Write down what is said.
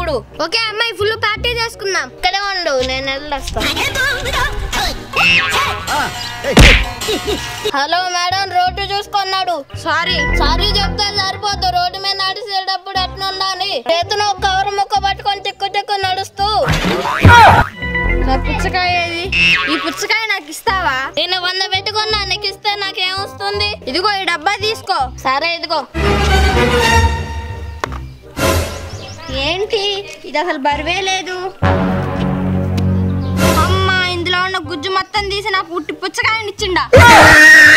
ఇప్పుడు ఓకే అమ్మాయి full party చేసుకుందాం ఇక్కడే ఉండు నేను వెళ్ళొస్తా హలో మేడం రోడ్డు చూసుకున్నాడు సారీ సారీ చెప్తే సరిపోదు రోడ్డు మీద నడిచేటప్పుడు ఎట్లా ఉండాలి చేతిలో ఒక కవర్ ముక్క పట్టుకొని తిక్కు తిక్కు నడుస్తూ నా పుచ్చకాయ ఏది ఈ పుచ్చకాయ నాకు ఇస్తావా నేను వంద పెట్టుకున్నా నీకు ఇస్తే నాకేమొస్తుంది ఇదిగో ఈ డబ్బా తీసుకో సరే ఇదిగో ఏంటి ఇది అసలు బరువే లేదు అమ్మా ఇందులో ఉన్న గుజ్జు మొత్తం తీసి నాకు పుట్టి పుచ్చకాయని ఇచ్చిండా